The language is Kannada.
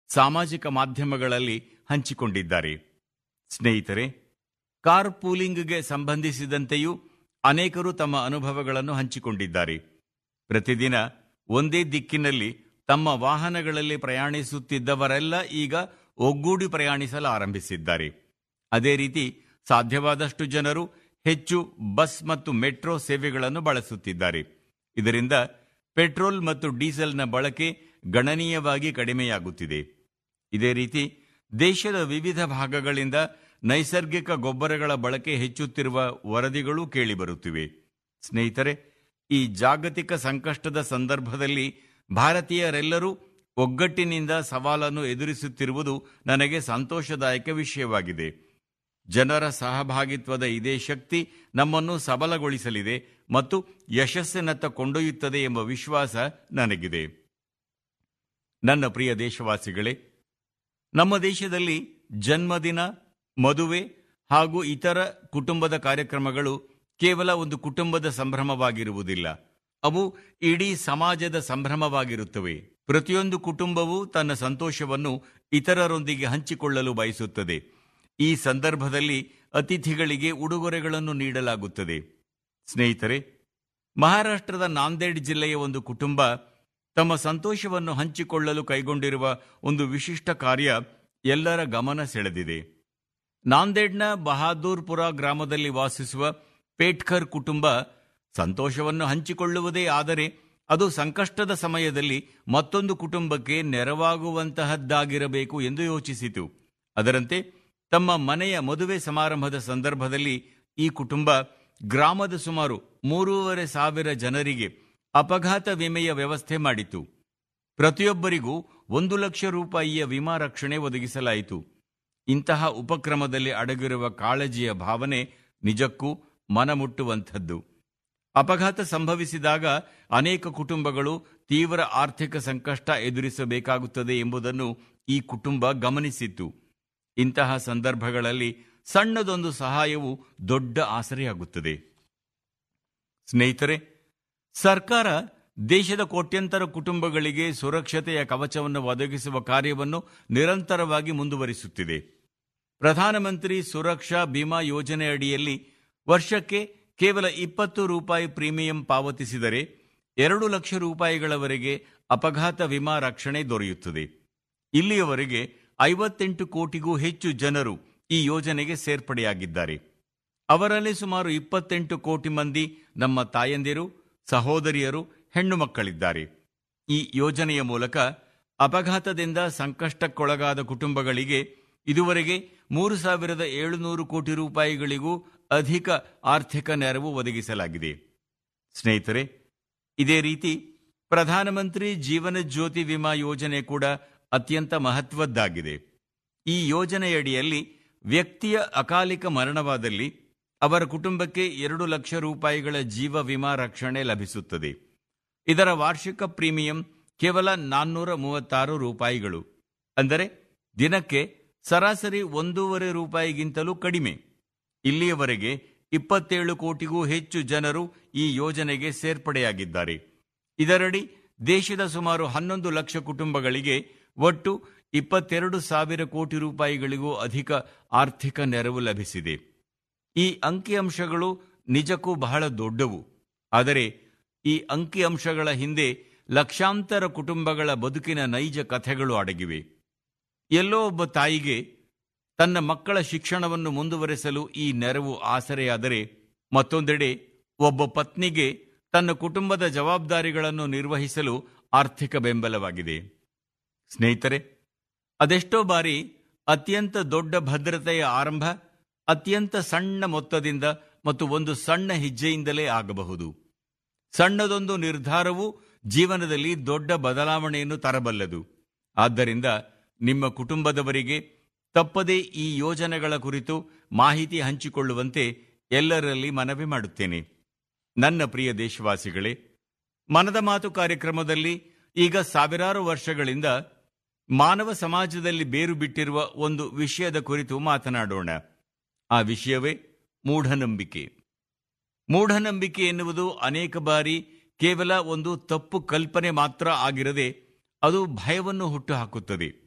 ಸಾಮಾಜಿಕ ಮಾಧ್ಯಮಗಳಲ್ಲಿ ಹಂಚಿಕೊಂಡಿದ್ದಾರೆ ಸ್ನೇಹಿತರೆ ಕಾರ್ ಪೂಲಿಂಗ್ಗೆ ಸಂಬಂಧಿಸಿದಂತೆಯೂ ಅನೇಕರು ತಮ್ಮ ಅನುಭವಗಳನ್ನು ಹಂಚಿಕೊಂಡಿದ್ದಾರೆ ಪ್ರತಿದಿನ ಒಂದೇ ದಿಕ್ಕಿನಲ್ಲಿ ತಮ್ಮ ವಾಹನಗಳಲ್ಲಿ ಪ್ರಯಾಣಿಸುತ್ತಿದ್ದವರೆಲ್ಲ ಈಗ ಒಗ್ಗೂಡಿ ಪ್ರಯಾಣಿಸಲು ಆರಂಭಿಸಿದ್ದಾರೆ ಅದೇ ರೀತಿ ಸಾಧ್ಯವಾದಷ್ಟು ಜನರು ಹೆಚ್ಚು ಬಸ್ ಮತ್ತು ಮೆಟ್ರೋ ಸೇವೆಗಳನ್ನು ಬಳಸುತ್ತಿದ್ದಾರೆ ಇದರಿಂದ ಪೆಟ್ರೋಲ್ ಮತ್ತು ಡೀಸೆಲ್ನ ಬಳಕೆ ಗಣನೀಯವಾಗಿ ಕಡಿಮೆಯಾಗುತ್ತಿದೆ ಇದೇ ರೀತಿ ದೇಶದ ವಿವಿಧ ಭಾಗಗಳಿಂದ ನೈಸರ್ಗಿಕ ಗೊಬ್ಬರಗಳ ಬಳಕೆ ಹೆಚ್ಚುತ್ತಿರುವ ವರದಿಗಳು ಕೇಳಿಬರುತ್ತಿವೆ ಸ್ನೇಹಿತರೆ ಈ ಜಾಗತಿಕ ಸಂಕಷ್ಟದ ಸಂದರ್ಭದಲ್ಲಿ ಭಾರತೀಯರೆಲ್ಲರೂ ಒಗ್ಗಟ್ಟಿನಿಂದ ಸವಾಲನ್ನು ಎದುರಿಸುತ್ತಿರುವುದು ನನಗೆ ಸಂತೋಷದಾಯಕ ವಿಷಯವಾಗಿದೆ ಜನರ ಸಹಭಾಗಿತ್ವದ ಇದೇ ಶಕ್ತಿ ನಮ್ಮನ್ನು ಸಬಲಗೊಳಿಸಲಿದೆ ಮತ್ತು ಯಶಸ್ಸಿನತ್ತ ಕೊಂಡೊಯ್ಯುತ್ತದೆ ಎಂಬ ವಿಶ್ವಾಸ ನನಗಿದೆ ನನ್ನ ಪ್ರಿಯ ದೇಶವಾಸಿಗಳೇ ನಮ್ಮ ದೇಶದಲ್ಲಿ ಜನ್ಮದಿನ ಮದುವೆ ಹಾಗೂ ಇತರ ಕುಟುಂಬದ ಕಾರ್ಯಕ್ರಮಗಳು ಕೇವಲ ಒಂದು ಕುಟುಂಬದ ಸಂಭ್ರಮವಾಗಿರುವುದಿಲ್ಲ ಅವು ಇಡೀ ಸಮಾಜದ ಸಂಭ್ರಮವಾಗಿರುತ್ತವೆ ಪ್ರತಿಯೊಂದು ಕುಟುಂಬವೂ ತನ್ನ ಸಂತೋಷವನ್ನು ಇತರರೊಂದಿಗೆ ಹಂಚಿಕೊಳ್ಳಲು ಬಯಸುತ್ತದೆ ಈ ಸಂದರ್ಭದಲ್ಲಿ ಅತಿಥಿಗಳಿಗೆ ಉಡುಗೊರೆಗಳನ್ನು ನೀಡಲಾಗುತ್ತದೆ ಸ್ನೇಹಿತರೆ ಮಹಾರಾಷ್ಟ್ರದ ನಾಂದೇಡ್ ಜಿಲ್ಲೆಯ ಒಂದು ಕುಟುಂಬ ತಮ್ಮ ಸಂತೋಷವನ್ನು ಹಂಚಿಕೊಳ್ಳಲು ಕೈಗೊಂಡಿರುವ ಒಂದು ವಿಶಿಷ್ಟ ಕಾರ್ಯ ಎಲ್ಲರ ಗಮನ ಸೆಳೆದಿದೆ ನಾಂದೇಡ್ನ ಬಹಾದೂರ್ಪುರ ಗ್ರಾಮದಲ್ಲಿ ವಾಸಿಸುವ ಪೇಟ್ಕರ್ ಕುಟುಂಬ ಸಂತೋಷವನ್ನು ಹಂಚಿಕೊಳ್ಳುವುದೇ ಆದರೆ ಅದು ಸಂಕಷ್ಟದ ಸಮಯದಲ್ಲಿ ಮತ್ತೊಂದು ಕುಟುಂಬಕ್ಕೆ ನೆರವಾಗುವಂತಹದ್ದಾಗಿರಬೇಕು ಎಂದು ಯೋಚಿಸಿತು ಅದರಂತೆ ತಮ್ಮ ಮನೆಯ ಮದುವೆ ಸಮಾರಂಭದ ಸಂದರ್ಭದಲ್ಲಿ ಈ ಕುಟುಂಬ ಗ್ರಾಮದ ಸುಮಾರು ಮೂರೂವರೆ ಸಾವಿರ ಜನರಿಗೆ ಅಪಘಾತ ವಿಮೆಯ ವ್ಯವಸ್ಥೆ ಮಾಡಿತು ಪ್ರತಿಯೊಬ್ಬರಿಗೂ ಒಂದು ಲಕ್ಷ ರೂಪಾಯಿಯ ವಿಮಾ ರಕ್ಷಣೆ ಒದಗಿಸಲಾಯಿತು ಇಂತಹ ಉಪಕ್ರಮದಲ್ಲಿ ಅಡಗಿರುವ ಕಾಳಜಿಯ ಭಾವನೆ ನಿಜಕ್ಕೂ ಮನಮುಟ್ಟುವಂಥದ್ದು ಅಪಘಾತ ಸಂಭವಿಸಿದಾಗ ಅನೇಕ ಕುಟುಂಬಗಳು ತೀವ್ರ ಆರ್ಥಿಕ ಸಂಕಷ್ಟ ಎದುರಿಸಬೇಕಾಗುತ್ತದೆ ಎಂಬುದನ್ನು ಈ ಕುಟುಂಬ ಗಮನಿಸಿತ್ತು ಇಂತಹ ಸಂದರ್ಭಗಳಲ್ಲಿ ಸಣ್ಣದೊಂದು ಸಹಾಯವು ದೊಡ್ಡ ಆಸರೆಯಾಗುತ್ತದೆ ಸ್ನೇಹಿತರೆ ಸರ್ಕಾರ ದೇಶದ ಕೋಟ್ಯಂತರ ಕುಟುಂಬಗಳಿಗೆ ಸುರಕ್ಷತೆಯ ಕವಚವನ್ನು ಒದಗಿಸುವ ಕಾರ್ಯವನ್ನು ನಿರಂತರವಾಗಿ ಮುಂದುವರಿಸುತ್ತಿದೆ ಪ್ರಧಾನಮಂತ್ರಿ ಸುರಕ್ಷಾ ಬಿಮಾ ಯೋಜನೆ ಅಡಿಯಲ್ಲಿ ವರ್ಷಕ್ಕೆ ಕೇವಲ ಇಪ್ಪತ್ತು ರೂಪಾಯಿ ಪ್ರೀಮಿಯಂ ಪಾವತಿಸಿದರೆ ಎರಡು ಲಕ್ಷ ರೂಪಾಯಿಗಳವರೆಗೆ ಅಪಘಾತ ವಿಮಾ ರಕ್ಷಣೆ ದೊರೆಯುತ್ತದೆ ಇಲ್ಲಿಯವರೆಗೆ ಐವತ್ತೆಂಟು ಕೋಟಿಗೂ ಹೆಚ್ಚು ಜನರು ಈ ಯೋಜನೆಗೆ ಸೇರ್ಪಡೆಯಾಗಿದ್ದಾರೆ ಅವರಲ್ಲಿ ಸುಮಾರು ಇಪ್ಪತ್ತೆಂಟು ಕೋಟಿ ಮಂದಿ ನಮ್ಮ ತಾಯಂದಿರು ಸಹೋದರಿಯರು ಹೆಣ್ಣು ಮಕ್ಕಳಿದ್ದಾರೆ ಈ ಯೋಜನೆಯ ಮೂಲಕ ಅಪಘಾತದಿಂದ ಸಂಕಷ್ಟಕ್ಕೊಳಗಾದ ಕುಟುಂಬಗಳಿಗೆ ಇದುವರೆಗೆ ಮೂರು ಸಾವಿರದ ಏಳುನೂರು ಕೋಟಿ ರೂಪಾಯಿಗಳಿಗೂ ಅಧಿಕ ಆರ್ಥಿಕ ನೆರವು ಒದಗಿಸಲಾಗಿದೆ ಸ್ನೇಹಿತರೆ ಇದೇ ರೀತಿ ಪ್ರಧಾನಮಂತ್ರಿ ಜೀವನ ಜ್ಯೋತಿ ವಿಮಾ ಯೋಜನೆ ಕೂಡ ಅತ್ಯಂತ ಮಹತ್ವದ್ದಾಗಿದೆ ಈ ಯೋಜನೆಯಡಿಯಲ್ಲಿ ವ್ಯಕ್ತಿಯ ಅಕಾಲಿಕ ಮರಣವಾದಲ್ಲಿ ಅವರ ಕುಟುಂಬಕ್ಕೆ ಎರಡು ಲಕ್ಷ ರೂಪಾಯಿಗಳ ಜೀವ ವಿಮಾ ರಕ್ಷಣೆ ಲಭಿಸುತ್ತದೆ ಇದರ ವಾರ್ಷಿಕ ಪ್ರೀಮಿಯಂ ಕೇವಲ ನಾನ್ನೂರ ಮೂವತ್ತಾರು ರೂಪಾಯಿಗಳು ಅಂದರೆ ದಿನಕ್ಕೆ ಸರಾಸರಿ ಒಂದೂವರೆ ರೂಪಾಯಿಗಿಂತಲೂ ಕಡಿಮೆ ಇಲ್ಲಿಯವರೆಗೆ ಇಪ್ಪತ್ತೇಳು ಕೋಟಿಗೂ ಹೆಚ್ಚು ಜನರು ಈ ಯೋಜನೆಗೆ ಸೇರ್ಪಡೆಯಾಗಿದ್ದಾರೆ ಇದರಡಿ ದೇಶದ ಸುಮಾರು ಹನ್ನೊಂದು ಲಕ್ಷ ಕುಟುಂಬಗಳಿಗೆ ಒಟ್ಟು ಇಪ್ಪತ್ತೆರಡು ಸಾವಿರ ಕೋಟಿ ರೂಪಾಯಿಗಳಿಗೂ ಅಧಿಕ ಆರ್ಥಿಕ ನೆರವು ಲಭಿಸಿದೆ ಈ ಅಂಕಿಅಂಶಗಳು ನಿಜಕ್ಕೂ ಬಹಳ ದೊಡ್ಡವು ಆದರೆ ಈ ಅಂಕಿಅಂಶಗಳ ಹಿಂದೆ ಲಕ್ಷಾಂತರ ಕುಟುಂಬಗಳ ಬದುಕಿನ ನೈಜ ಕಥೆಗಳು ಅಡಗಿವೆ ಎಲ್ಲೋ ಒಬ್ಬ ತಾಯಿಗೆ ತನ್ನ ಮಕ್ಕಳ ಶಿಕ್ಷಣವನ್ನು ಮುಂದುವರೆಸಲು ಈ ನೆರವು ಆಸರೆಯಾದರೆ ಮತ್ತೊಂದೆಡೆ ಒಬ್ಬ ಪತ್ನಿಗೆ ತನ್ನ ಕುಟುಂಬದ ಜವಾಬ್ದಾರಿಗಳನ್ನು ನಿರ್ವಹಿಸಲು ಆರ್ಥಿಕ ಬೆಂಬಲವಾಗಿದೆ ಸ್ನೇಹಿತರೆ ಅದೆಷ್ಟೋ ಬಾರಿ ಅತ್ಯಂತ ದೊಡ್ಡ ಭದ್ರತೆಯ ಆರಂಭ ಅತ್ಯಂತ ಸಣ್ಣ ಮೊತ್ತದಿಂದ ಮತ್ತು ಒಂದು ಸಣ್ಣ ಹೆಜ್ಜೆಯಿಂದಲೇ ಆಗಬಹುದು ಸಣ್ಣದೊಂದು ನಿರ್ಧಾರವು ಜೀವನದಲ್ಲಿ ದೊಡ್ಡ ಬದಲಾವಣೆಯನ್ನು ತರಬಲ್ಲದು ಆದ್ದರಿಂದ ನಿಮ್ಮ ಕುಟುಂಬದವರಿಗೆ ತಪ್ಪದೇ ಈ ಯೋಜನೆಗಳ ಕುರಿತು ಮಾಹಿತಿ ಹಂಚಿಕೊಳ್ಳುವಂತೆ ಎಲ್ಲರಲ್ಲಿ ಮನವಿ ಮಾಡುತ್ತೇನೆ ನನ್ನ ಪ್ರಿಯ ದೇಶವಾಸಿಗಳೇ ಮನದ ಮಾತು ಕಾರ್ಯಕ್ರಮದಲ್ಲಿ ಈಗ ಸಾವಿರಾರು ವರ್ಷಗಳಿಂದ ಮಾನವ ಸಮಾಜದಲ್ಲಿ ಬೇರು ಬಿಟ್ಟಿರುವ ಒಂದು ವಿಷಯದ ಕುರಿತು ಮಾತನಾಡೋಣ ಆ ವಿಷಯವೇ ಮೂಢನಂಬಿಕೆ ಮೂಢನಂಬಿಕೆ ಎನ್ನುವುದು ಅನೇಕ ಬಾರಿ ಕೇವಲ ಒಂದು ತಪ್ಪು ಕಲ್ಪನೆ ಮಾತ್ರ ಆಗಿರದೆ ಅದು ಭಯವನ್ನು ಹುಟ್ಟುಹಾಕುತ್ತದೆ